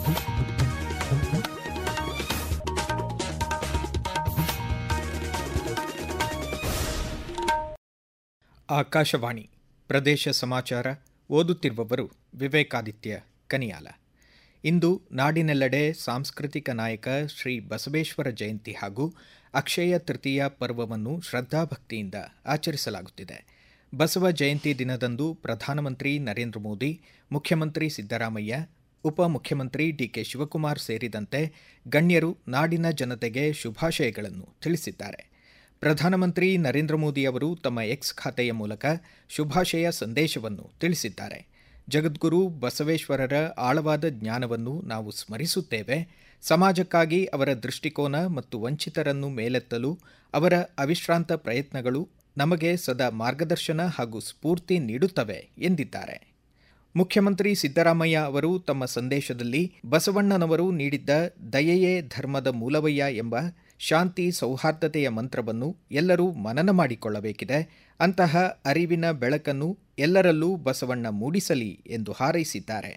ಆಕಾಶವಾಣಿ ಪ್ರದೇಶ ಸಮಾಚಾರ ಓದುತ್ತಿರುವವರು ವಿವೇಕಾದಿತ್ಯ ಕನಿಯಾಲ ಇಂದು ನಾಡಿನೆಲ್ಲೆಡೆ ಸಾಂಸ್ಕೃತಿಕ ನಾಯಕ ಶ್ರೀ ಬಸವೇಶ್ವರ ಜಯಂತಿ ಹಾಗೂ ಅಕ್ಷಯ ತೃತೀಯ ಪರ್ವವನ್ನು ಶ್ರದ್ಧಾಭಕ್ತಿಯಿಂದ ಆಚರಿಸಲಾಗುತ್ತಿದೆ ಬಸವ ಜಯಂತಿ ದಿನದಂದು ಪ್ರಧಾನಮಂತ್ರಿ ನರೇಂದ್ರ ಮೋದಿ ಮುಖ್ಯಮಂತ್ರಿ ಸಿದ್ದರಾಮಯ್ಯ ಉಪಮುಖ್ಯಮಂತ್ರಿ ಡಿಕೆ ಶಿವಕುಮಾರ್ ಸೇರಿದಂತೆ ಗಣ್ಯರು ನಾಡಿನ ಜನತೆಗೆ ಶುಭಾಶಯಗಳನ್ನು ತಿಳಿಸಿದ್ದಾರೆ ಪ್ರಧಾನಮಂತ್ರಿ ನರೇಂದ್ರ ಮೋದಿ ಅವರು ತಮ್ಮ ಎಕ್ಸ್ ಖಾತೆಯ ಮೂಲಕ ಶುಭಾಶಯ ಸಂದೇಶವನ್ನು ತಿಳಿಸಿದ್ದಾರೆ ಜಗದ್ಗುರು ಬಸವೇಶ್ವರರ ಆಳವಾದ ಜ್ಞಾನವನ್ನು ನಾವು ಸ್ಮರಿಸುತ್ತೇವೆ ಸಮಾಜಕ್ಕಾಗಿ ಅವರ ದೃಷ್ಟಿಕೋನ ಮತ್ತು ವಂಚಿತರನ್ನು ಮೇಲೆತ್ತಲು ಅವರ ಅವಿಶ್ರಾಂತ ಪ್ರಯತ್ನಗಳು ನಮಗೆ ಸದಾ ಮಾರ್ಗದರ್ಶನ ಹಾಗೂ ಸ್ಫೂರ್ತಿ ನೀಡುತ್ತವೆ ಎಂದಿದ್ದಾರೆ ಮುಖ್ಯಮಂತ್ರಿ ಸಿದ್ದರಾಮಯ್ಯ ಅವರು ತಮ್ಮ ಸಂದೇಶದಲ್ಲಿ ಬಸವಣ್ಣನವರು ನೀಡಿದ್ದ ದಯೆಯೇ ಧರ್ಮದ ಮೂಲವಯ್ಯ ಎಂಬ ಶಾಂತಿ ಸೌಹಾರ್ದತೆಯ ಮಂತ್ರವನ್ನು ಎಲ್ಲರೂ ಮನನ ಮಾಡಿಕೊಳ್ಳಬೇಕಿದೆ ಅಂತಹ ಅರಿವಿನ ಬೆಳಕನ್ನು ಎಲ್ಲರಲ್ಲೂ ಬಸವಣ್ಣ ಮೂಡಿಸಲಿ ಎಂದು ಹಾರೈಸಿದ್ದಾರೆ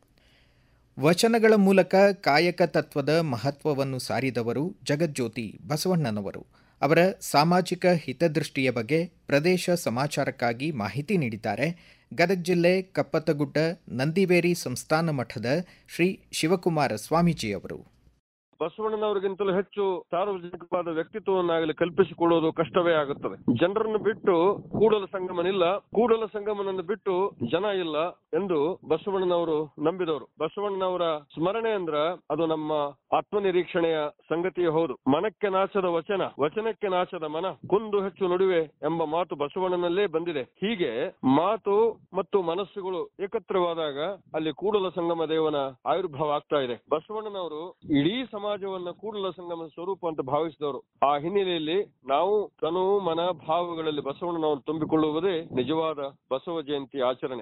ವಚನಗಳ ಮೂಲಕ ಕಾಯಕ ತತ್ವದ ಮಹತ್ವವನ್ನು ಸಾರಿದವರು ಜಗಜ್ಯೋತಿ ಬಸವಣ್ಣನವರು ಅವರ ಸಾಮಾಜಿಕ ಹಿತದೃಷ್ಟಿಯ ಬಗ್ಗೆ ಪ್ರದೇಶ ಸಮಾಚಾರಕ್ಕಾಗಿ ಮಾಹಿತಿ ನೀಡಿದ್ದಾರೆ ಗದಗ ಜಿಲ್ಲೆ ಕಪ್ಪತ್ತಗುಡ್ಡ ನಂದಿವೇರಿ ಸಂಸ್ಥಾನ ಮಠದ ಶ್ರೀ ಶಿವಕುಮಾರ ಸ್ವಾಮೀಜಿಯವರು ಬಸವಣ್ಣನವರಿಗಿಂತಲೂ ಹೆಚ್ಚು ಸಾರ್ವಜನಿಕವಾದ ವ್ಯಕ್ತಿತ್ವವನ್ನಾಗಲಿ ಕಲ್ಪಿಸಿಕೊಳ್ಳುವುದು ಕಷ್ಟವೇ ಆಗುತ್ತದೆ ಜನರನ್ನು ಬಿಟ್ಟು ಕೂಡಲ ಸಂಗಮನಿಲ್ಲ ಕೂಡಲ ಸಂಗಮನನ್ನು ಬಿಟ್ಟು ಜನ ಇಲ್ಲ ಎಂದು ಬಸವಣ್ಣನವರು ನಂಬಿದವರು ಬಸವಣ್ಣನವರ ಸ್ಮರಣೆ ಅಂದ್ರ ಅದು ನಮ್ಮ ಆತ್ಮನಿರೀಕ್ಷಣೆಯ ಸಂಗತಿಯೇ ಹೌದು ಮನಕ್ಕೆ ನಾಶದ ವಚನ ವಚನಕ್ಕೆ ನಾಶದ ಮನ ಕುಂದು ಹೆಚ್ಚು ನುಡಿವೆ ಎಂಬ ಮಾತು ಬಸವಣ್ಣನಲ್ಲೇ ಬಂದಿದೆ ಹೀಗೆ ಮಾತು ಮತ್ತು ಮನಸ್ಸುಗಳು ಏಕತ್ರವಾದಾಗ ಅಲ್ಲಿ ಕೂಡಲ ಸಂಗಮ ದೇವನ ಆವಿರ್ಭಾವ ಆಗ್ತಾ ಇದೆ ಬಸವಣ್ಣನವರು ಇಡೀ ಸಮಾಜವನ್ನ ಕೂಡಲ ಸಂಗಮ ಸ್ವರೂಪ ಅಂತ ಭಾವಿಸಿದವರು ಆ ಹಿನ್ನೆಲೆಯಲ್ಲಿ ನಾವು ತನು ಮನ ಭಾವಗಳಲ್ಲಿ ಬಸವಣ್ಣನವರು ತುಂಬಿಕೊಳ್ಳುವುದೇ ನಿಜವಾದ ಬಸವ ಜಯಂತಿ ಆಚರಣೆ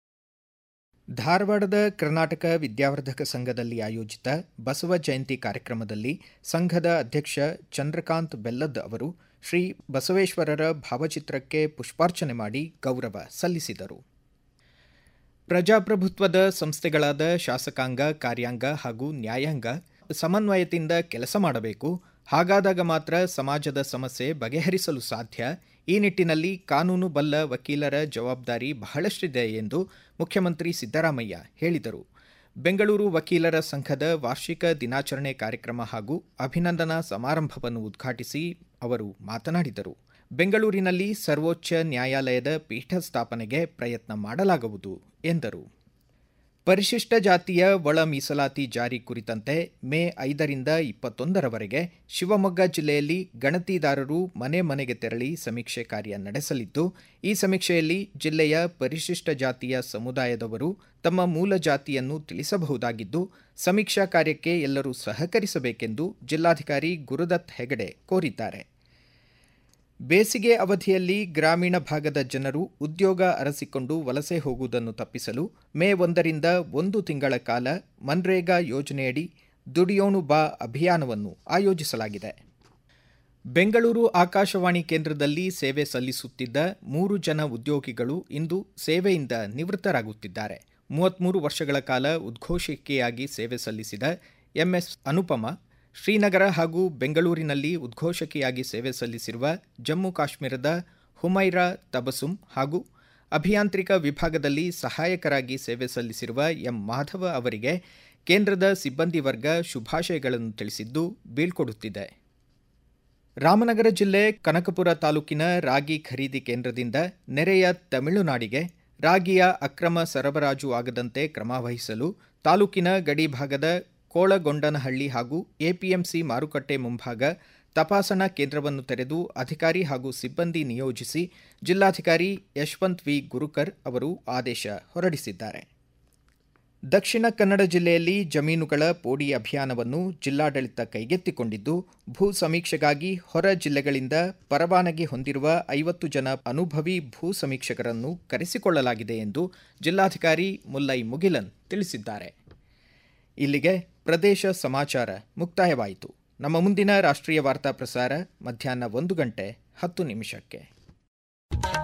ಧಾರವಾಡದ ಕರ್ನಾಟಕ ವಿದ್ಯಾವರ್ಧಕ ಸಂಘದಲ್ಲಿ ಆಯೋಜಿತ ಬಸವ ಜಯಂತಿ ಕಾರ್ಯಕ್ರಮದಲ್ಲಿ ಸಂಘದ ಅಧ್ಯಕ್ಷ ಚಂದ್ರಕಾಂತ್ ಬೆಲ್ಲದ್ ಅವರು ಶ್ರೀ ಬಸವೇಶ್ವರರ ಭಾವಚಿತ್ರಕ್ಕೆ ಪುಷ್ಪಾರ್ಚನೆ ಮಾಡಿ ಗೌರವ ಸಲ್ಲಿಸಿದರು ಪ್ರಜಾಪ್ರಭುತ್ವದ ಸಂಸ್ಥೆಗಳಾದ ಶಾಸಕಾಂಗ ಕಾರ್ಯಾಂಗ ಹಾಗೂ ನ್ಯಾಯಾಂಗ ಸಮನ್ವಯದಿಂದ ಕೆಲಸ ಮಾಡಬೇಕು ಹಾಗಾದಾಗ ಮಾತ್ರ ಸಮಾಜದ ಸಮಸ್ಯೆ ಬಗೆಹರಿಸಲು ಸಾಧ್ಯ ಈ ನಿಟ್ಟಿನಲ್ಲಿ ಕಾನೂನು ಬಲ್ಲ ವಕೀಲರ ಜವಾಬ್ದಾರಿ ಬಹಳಷ್ಟಿದೆ ಎಂದು ಮುಖ್ಯಮಂತ್ರಿ ಸಿದ್ದರಾಮಯ್ಯ ಹೇಳಿದರು ಬೆಂಗಳೂರು ವಕೀಲರ ಸಂಘದ ವಾರ್ಷಿಕ ದಿನಾಚರಣೆ ಕಾರ್ಯಕ್ರಮ ಹಾಗೂ ಅಭಿನಂದನಾ ಸಮಾರಂಭವನ್ನು ಉದ್ಘಾಟಿಸಿ ಅವರು ಮಾತನಾಡಿದರು ಬೆಂಗಳೂರಿನಲ್ಲಿ ಸರ್ವೋಚ್ಚ ನ್ಯಾಯಾಲಯದ ಪೀಠ ಸ್ಥಾಪನೆಗೆ ಪ್ರಯತ್ನ ಮಾಡಲಾಗುವುದು ಎಂದರು ಪರಿಶಿಷ್ಟ ಜಾತಿಯ ಒಳ ಮೀಸಲಾತಿ ಜಾರಿ ಕುರಿತಂತೆ ಮೇ ಐದರಿಂದ ಇಪ್ಪತ್ತೊಂದರವರೆಗೆ ಶಿವಮೊಗ್ಗ ಜಿಲ್ಲೆಯಲ್ಲಿ ಗಣತಿದಾರರು ಮನೆ ಮನೆಗೆ ತೆರಳಿ ಸಮೀಕ್ಷೆ ಕಾರ್ಯ ನಡೆಸಲಿದ್ದು ಈ ಸಮೀಕ್ಷೆಯಲ್ಲಿ ಜಿಲ್ಲೆಯ ಪರಿಶಿಷ್ಟ ಜಾತಿಯ ಸಮುದಾಯದವರು ತಮ್ಮ ಮೂಲ ಜಾತಿಯನ್ನು ತಿಳಿಸಬಹುದಾಗಿದ್ದು ಸಮೀಕ್ಷಾ ಕಾರ್ಯಕ್ಕೆ ಎಲ್ಲರೂ ಸಹಕರಿಸಬೇಕೆಂದು ಜಿಲ್ಲಾಧಿಕಾರಿ ಗುರುದತ್ ಹೆಗಡೆ ಕೋರಿದ್ದಾರೆ ಬೇಸಿಗೆ ಅವಧಿಯಲ್ಲಿ ಗ್ರಾಮೀಣ ಭಾಗದ ಜನರು ಉದ್ಯೋಗ ಅರಸಿಕೊಂಡು ವಲಸೆ ಹೋಗುವುದನ್ನು ತಪ್ಪಿಸಲು ಮೇ ಒಂದರಿಂದ ಒಂದು ತಿಂಗಳ ಕಾಲ ಮನ್ರೇಗಾ ಯೋಜನೆಯಡಿ ದುಡಿಯೋಣು ಬಾ ಅಭಿಯಾನವನ್ನು ಆಯೋಜಿಸಲಾಗಿದೆ ಬೆಂಗಳೂರು ಆಕಾಶವಾಣಿ ಕೇಂದ್ರದಲ್ಲಿ ಸೇವೆ ಸಲ್ಲಿಸುತ್ತಿದ್ದ ಮೂರು ಜನ ಉದ್ಯೋಗಿಗಳು ಇಂದು ಸೇವೆಯಿಂದ ನಿವೃತ್ತರಾಗುತ್ತಿದ್ದಾರೆ ಮೂವತ್ಮೂರು ವರ್ಷಗಳ ಕಾಲ ಉದ್ಘೋಷಕಿಯಾಗಿ ಸೇವೆ ಸಲ್ಲಿಸಿದ ಎಂಎಸ್ ಅನುಪಮ ಶ್ರೀನಗರ ಹಾಗೂ ಬೆಂಗಳೂರಿನಲ್ಲಿ ಉದ್ಘೋಷಕಿಯಾಗಿ ಸೇವೆ ಸಲ್ಲಿಸಿರುವ ಜಮ್ಮು ಕಾಶ್ಮೀರದ ಹುಮೈರಾ ತಬಸುಮ್ ಹಾಗೂ ಅಭಿಯಾಂತ್ರಿಕ ವಿಭಾಗದಲ್ಲಿ ಸಹಾಯಕರಾಗಿ ಸೇವೆ ಸಲ್ಲಿಸಿರುವ ಎಂ ಮಾಧವ ಅವರಿಗೆ ಕೇಂದ್ರದ ಸಿಬ್ಬಂದಿ ವರ್ಗ ಶುಭಾಶಯಗಳನ್ನು ತಿಳಿಸಿದ್ದು ಬೀಳ್ಕೊಡುತ್ತಿದೆ ರಾಮನಗರ ಜಿಲ್ಲೆ ಕನಕಪುರ ತಾಲೂಕಿನ ರಾಗಿ ಖರೀದಿ ಕೇಂದ್ರದಿಂದ ನೆರೆಯ ತಮಿಳುನಾಡಿಗೆ ರಾಗಿಯ ಅಕ್ರಮ ಸರಬರಾಜು ಆಗದಂತೆ ಕ್ರಮ ವಹಿಸಲು ತಾಲೂಕಿನ ಗಡಿ ಭಾಗದ ಕೋಳಗೊಂಡನಹಳ್ಳಿ ಹಾಗೂ ಎಪಿಎಂಸಿ ಮಾರುಕಟ್ಟೆ ಮುಂಭಾಗ ತಪಾಸಣಾ ಕೇಂದ್ರವನ್ನು ತೆರೆದು ಅಧಿಕಾರಿ ಹಾಗೂ ಸಿಬ್ಬಂದಿ ನಿಯೋಜಿಸಿ ಜಿಲ್ಲಾಧಿಕಾರಿ ಯಶವಂತ್ ವಿ ಗುರುಕರ್ ಅವರು ಆದೇಶ ಹೊರಡಿಸಿದ್ದಾರೆ ದಕ್ಷಿಣ ಕನ್ನಡ ಜಿಲ್ಲೆಯಲ್ಲಿ ಜಮೀನುಗಳ ಪೋಡಿ ಅಭಿಯಾನವನ್ನು ಜಿಲ್ಲಾಡಳಿತ ಕೈಗೆತ್ತಿಕೊಂಡಿದ್ದು ಭೂ ಸಮೀಕ್ಷೆಗಾಗಿ ಹೊರ ಜಿಲ್ಲೆಗಳಿಂದ ಪರವಾನಗಿ ಹೊಂದಿರುವ ಐವತ್ತು ಜನ ಅನುಭವಿ ಭೂ ಸಮೀಕ್ಷಕರನ್ನು ಕರೆಸಿಕೊಳ್ಳಲಾಗಿದೆ ಎಂದು ಜಿಲ್ಲಾಧಿಕಾರಿ ಮುಲ್ಲೈ ಮುಗಿಲನ್ ತಿಳಿಸಿದ್ದಾರೆ ಇಲ್ಲಿಗೆ ಪ್ರದೇಶ ಸಮಾಚಾರ ಮುಕ್ತಾಯವಾಯಿತು ನಮ್ಮ ಮುಂದಿನ ರಾಷ್ಟ್ರೀಯ ವಾರ್ತಾ ಪ್ರಸಾರ ಮಧ್ಯಾಹ್ನ ಒಂದು ಗಂಟೆ ಹತ್ತು ನಿಮಿಷಕ್ಕೆ